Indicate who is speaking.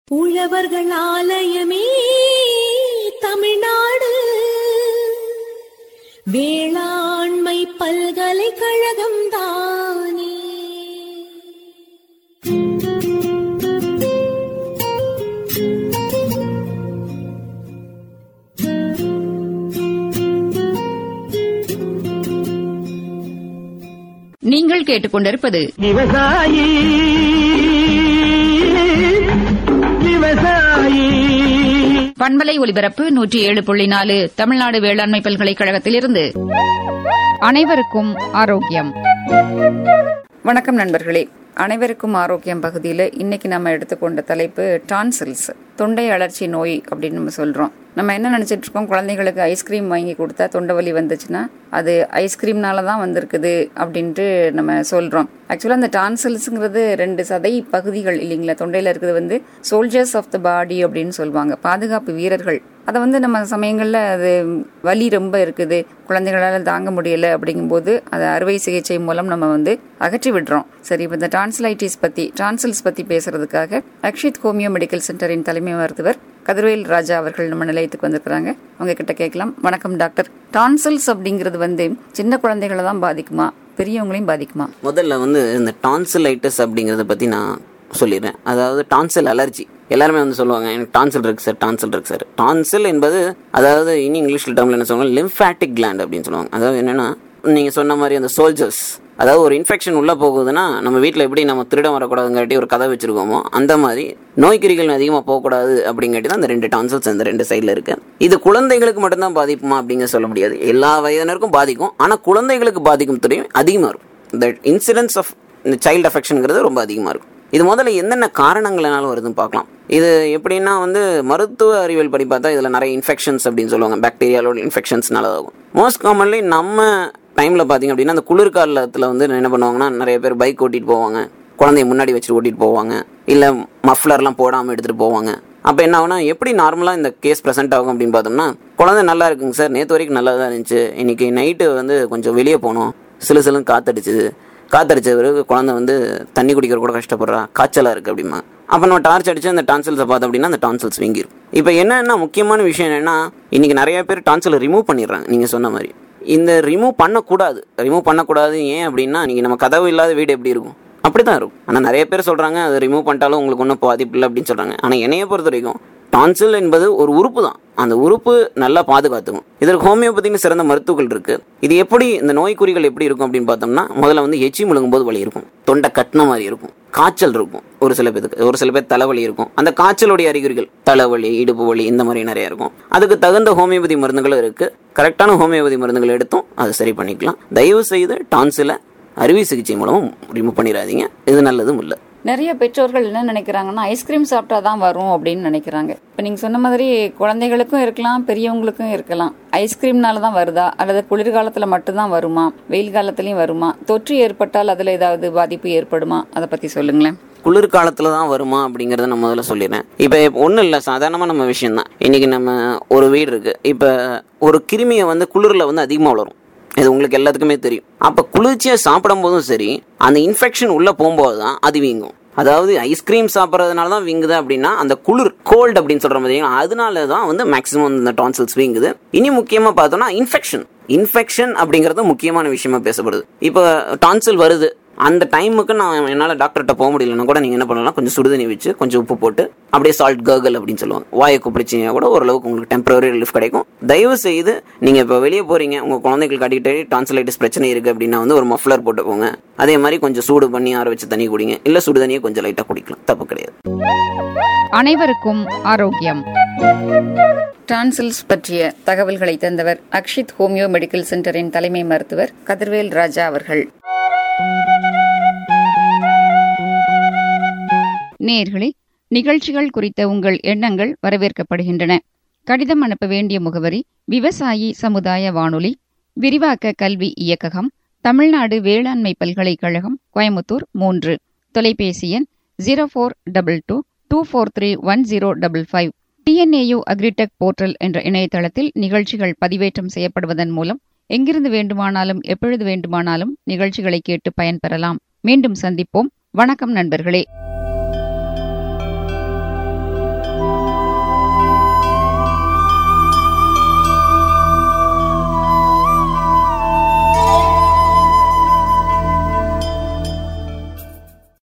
Speaker 1: உழவர்கள் ஆலயமே தமிழ்நாடு வேளாண்மை பல்கலைக்கழகம் தானே
Speaker 2: நீங்கள் கேட்டுக்கொண்டிருப்பது
Speaker 3: விவசாயி விவசாயி
Speaker 2: பண்பலை ஒலிபரப்பு நூற்றி ஏழு புள்ளி நாலு தமிழ்நாடு வேளாண்மை பல்கலைக்கழகத்திலிருந்து அனைவருக்கும் ஆரோக்கியம் வணக்கம் நண்பர்களே அனைவருக்கும் ஆரோக்கியம் பகுதியில் இன்னைக்கு நம்ம எடுத்துக்கொண்ட தலைப்பு டான்சில்ஸ் தொண்டை அழற்சி நோய் அப்படின்னு நம்ம சொல்றோம் நம்ம என்ன நினைச்சிட்டு இருக்கோம் குழந்தைகளுக்கு ஐஸ்கிரீம் வாங்கி கொடுத்தா தொண்டை வலி வந்துச்சுன்னா அது ஐஸ்கிரீம்னால தான் வந்திருக்குது அப்படின்ட்டு நம்ம சொல்றோம் ஆக்சுவலாக அந்த டான்சில்ஸுங்கிறது ரெண்டு சதை பகுதிகள் இல்லைங்களா தொண்டையில் இருக்கிறது வந்து சோல்ஜர்ஸ் ஆஃப் த பாடி அப்படின்னு சொல்லுவாங்க பாதுகாப்பு வீரர்கள் அதை வந்து நம்ம சமயங்களில் அது வலி ரொம்ப இருக்குது குழந்தைகளால் தாங்க முடியல அப்படிங்கும்போது அதை அறுவை சிகிச்சை மூலம் நம்ம வந்து அகற்றி விடுறோம் சரி இப்போ இந்த டான்சிலைட்டிஸ் பற்றி டான்சில்ஸ் பற்றி பேசுறதுக்காக அக்ஷித் ஹோமியோ மெடிக்கல் சென்டரின் தலைமை மருத்துவர் கதிர்வேல் ராஜா அவர்கள் நம்ம நிலையத்துக்கு வந்திருக்கிறாங்க அவங்க கிட்ட கேட்கலாம் வணக்கம் டாக்டர் டான்சில்ஸ் அப்படிங்கிறது வந்து சின்ன குழந்தைகளை தான் பாதிக்குமா பெரியவங்களையும் பாதிக்குமா
Speaker 4: முதல்ல வந்து இந்த டான்சிலைட்டிஸ் அப்படிங்கிறத பற்றி நான் சொல்லிடுறேன் அதாவது டான்சில் அலர்ஜி எல்லாருமே வந்து சொல்லுவாங்க எனக்கு டான்சில் இருக்கு சார் டான்சில் இருக்கு சார் டான்சில் என்பது அதாவது இனி இங்கிலீஷில் டேர்மில் என்ன சொல்லுவாங்க லிம்ஃபேட்டிக் கிளாண்ட் அப்படின்னு சொல்லுவாங்க அதாவது என்னன்னா நீங்கள் சொன்ன மாதிரி அந்த சோல்ஜர்ஸ் அதாவது ஒரு இன்ஃபெக்ஷன் உள்ளே போகுதுன்னா நம்ம வீட்டில் எப்படி நம்ம திருடம் வரக்கூடாதுங்காட்டி ஒரு கதை வச்சிருக்கோமோ அந்த மாதிரி நோய்க்கிரிகள் அதிகமாக போகக்கூடாது அப்படிங்காட்டி தான் அந்த ரெண்டு டான்சில்ஸ் அந்த ரெண்டு சைடில் இருக்கு இது குழந்தைகளுக்கு மட்டும்தான் பாதிக்குமா அப்படிங்க சொல்ல முடியாது எல்லா வயதினருக்கும் பாதிக்கும் ஆனால் குழந்தைகளுக்கு பாதிக்கும் தெரியும் அதிகமாக இருக்கும் இந்த இன்சிடென்ஸ் ஆஃப் இந்த சைல்டு அஃபெக்ஷனுங்கிறது ரொம்ப அதிகமாக இருக்கும் இது முதல்ல என்னென்ன காரணங்களால வருதுன்னு பார்க்கலாம் இது எப்படின்னா வந்து மருத்துவ அறிவியல் படி பார்த்தா இதில் நிறைய இன்ஃபெக்ஷன்ஸ் அப்படின்னு சொல்லுவாங்க பாக்டீரியாலோட இன்ஃபெக்ஷன்ஸ்னால ஆகும் மோஸ்ட் காமன்லி நம்ம டைமில் பார்த்தீங்க அப்படின்னா அந்த குளிர்காலத்தில் வந்து என்ன பண்ணுவாங்கன்னா நிறைய பேர் பைக் ஓட்டிட்டு போவாங்க குழந்தைய முன்னாடி வச்சுட்டு ஓட்டிட்டு போவாங்க இல்லை மஃப்ளர்லாம் போடாமல் எடுத்துகிட்டு போவாங்க அப்போ என்ன ஆகுனா எப்படி நார்மலாக இந்த கேஸ் ப்ரெசென்ட் ஆகும் அப்படின்னு பார்த்தோம்னா குழந்தை நல்லா இருக்குங்க சார் நேற்று வரைக்கும் நல்லா தான் இருந்துச்சு இன்னைக்கு நைட்டு வந்து கொஞ்சம் வெளியே போனோம் சிலு சிலுன்னு காத்தடிச்சுது காத்தடிச்ச பிறகு குழந்தை வந்து தண்ணி குடிக்கிற கூட கஷ்டப்படுறா காய்ச்சலாக இருக்குது அப்படிமா அப்போ நம்ம டார்ச் அடிச்சு அந்த டான்சில்ஸை பார்த்தோம் அப்படின்னா அந்த டான்சில்ஸ் வீங்கிரும் இப்போ என்னன்னா முக்கியமான விஷயம் என்னன்னா இன்னைக்கு நிறைய பேர் டான்சிலை ரிமூவ் பண்ணிடுறாங்க நீங்கள் சொன்ன மாதிரி இந்த ரிமூவ் பண்ணக்கூடாது ரிமூவ் பண்ணக்கூடாது ஏன் அப்படின்னா நீங்கள் நம்ம கதவு இல்லாத வீடு எப்படி இருக்கும் அப்படி தான் இருக்கும் ஆனால் நிறைய பேர் சொல்கிறாங்க அதை ரிமூவ் பண்ணிட்டாலும் உங்களுக்கு ஒன்றும் பாதிப்பு இல்லை அப்படின்னு சொல்கிறாங்க ஆனால் என்னைய பொறுத்த வரைக்கும் டான்சில் என்பது ஒரு உறுப்பு தான் அந்த உறுப்பு நல்லா பாதுகாத்துக்கும் இதற்கு ஹோமியோபதிக்கு சிறந்த மருத்துவங்கள் இருக்கு இது எப்படி இந்த நோய்க்குறிகள் எப்படி இருக்கும் அப்படின்னு பார்த்தோம்னா முதல்ல வந்து எச்சி முழுங்கும் போது வலி இருக்கும் தொண்டை கட்டின மாதிரி இருக்கும் காய்ச்சல் இருக்கும் ஒரு சில பேருக்கு ஒரு சில பேர் தலைவலி இருக்கும் அந்த காய்ச்சலுடைய அறிகுறிகள் தலைவலி இடுப்பு வலி இந்த மாதிரி நிறைய இருக்கும் அதுக்கு தகுந்த ஹோமியோபதி மருந்துகளும் இருக்கு கரெக்டான ஹோமியோபதி மருந்துகள் எடுத்தும் அதை சரி பண்ணிக்கலாம் தயவு செய்து டான்சிலை அறுவை சிகிச்சை மூலமும் ரிமூவ் பண்ணிடாதீங்க இது நல்லதும் இல்லை
Speaker 2: நிறைய பெற்றோர்கள் என்ன நினைக்கிறாங்கன்னா ஐஸ்கிரீம் சாப்பிட்டா தான் வரும் அப்படின்னு நினைக்கிறாங்க இப்போ நீங்கள் சொன்ன மாதிரி குழந்தைகளுக்கும் இருக்கலாம் பெரியவங்களுக்கும் இருக்கலாம் ஐஸ்கிரீம்னால தான் வருதா அல்லது குளிர்காலத்தில் மட்டும்தான் வருமா வெயில் காலத்துலயும் வருமா தொற்று ஏற்பட்டால் அதில் ஏதாவது பாதிப்பு ஏற்படுமா அதை பற்றி சொல்லுங்களேன்
Speaker 4: குளிர்காலத்தில் தான் வருமா அப்படிங்கிறத நான் முதல்ல சொல்லிடுறேன் இப்போ ஒன்றும் இல்லை சாதாரணமாக நம்ம விஷயம் தான் இன்றைக்கி நம்ம ஒரு வீடு இருக்குது இப்போ ஒரு கிருமியை வந்து குளிரில் வந்து அதிகமாக வளரும் இது உங்களுக்கு எல்லாத்துக்குமே தெரியும் அப்போ குளிர்ச்சியாக சாப்பிடும் போதும் சரி அந்த இன்ஃபெக்ஷன் உள்ளே போகும்போது தான் அது வீங்கும் அதாவது ஐஸ்கிரீம் சாப்பிட்றதுனால தான் வீங்குது அப்படின்னா அந்த குளிர் கோல்டு அப்படின்னு சொல்கிற மாதிரி அதனால தான் வந்து மேக்ஸிமம் இந்த டான்சில்ஸ் வீங்குது இனி முக்கியமாக பார்த்தோம்னா இன்ஃபெக்ஷன் இன்ஃபெக்ஷன் அப்படிங்கிறது முக்கியமான விஷயமா பேசப்படுது இப்போ டான்சில் வருது அந்த டைமுக்கு நான் என்னால் டாக்டர்கிட்ட போக முடியலன்னா கூட நீங்கள் என்ன பண்ணலாம் கொஞ்சம் சுடுதண்ணி வச்சு கொஞ்சம் உப்பு போட்டு அப்படியே சால்ட் கர்கல் அப்படின்னு சொல்லுவாங்க வாயை குப்பிடிச்சிங்க கூட ஓரளவுக்கு உங்களுக்கு டெம்பரரி ரிலீஃப் கிடைக்கும் தயவு செய்து நீங்கள் இப்போ வெளியே போகிறீங்க உங்கள் குழந்தைகளுக்கு அடிக்கடி டான்சிலைட்டிஸ் பிரச்சனை இருக்குது அப்படின்னா வந்து ஒரு மஃப்ளர் போட்டு போங்க அதே மாதிரி கொஞ்சம் சூடு பண்ணி ஆற வச்சு தண்ணி குடிங்க இல்லை சுடு தண்ணியை கொஞ்சம் லைட்டாக குடிக்கலாம் தப்பு கிடையாது
Speaker 2: அனைவருக்கும் ஆரோக்கியம் டான்சில்ஸ் பற்றிய தகவல்களை தந்தவர் அக்ஷித் ஹோமியோ மெடிக்கல் சென்டரின் தலைமை மருத்துவர் கதிர்வேல் ராஜா அவர்கள் நேர்களே நிகழ்ச்சிகள் குறித்த உங்கள் எண்ணங்கள் வரவேற்கப்படுகின்றன கடிதம் அனுப்ப வேண்டிய முகவரி விவசாயி சமுதாய வானொலி விரிவாக்க கல்வி இயக்ககம் தமிழ்நாடு வேளாண்மை பல்கலைக்கழகம் கோயமுத்தூர் மூன்று தொலைபேசி எண் zero four double two two four three one zero double five TNAU agritech portal என்ற இணையதளத்தில் நிகழ்ச்சிகள் பதிவேற்றம் செய்யப்படுவதன் மூலம் எங்கிருந்து வேண்டுமானாலும் எப்பொழுது வேண்டுமானாலும் நிகழ்ச்சிகளை கேட்டு பயன்பெறலாம் மீண்டும் சந்திப்போம் வணக்கம் நண்பர்களே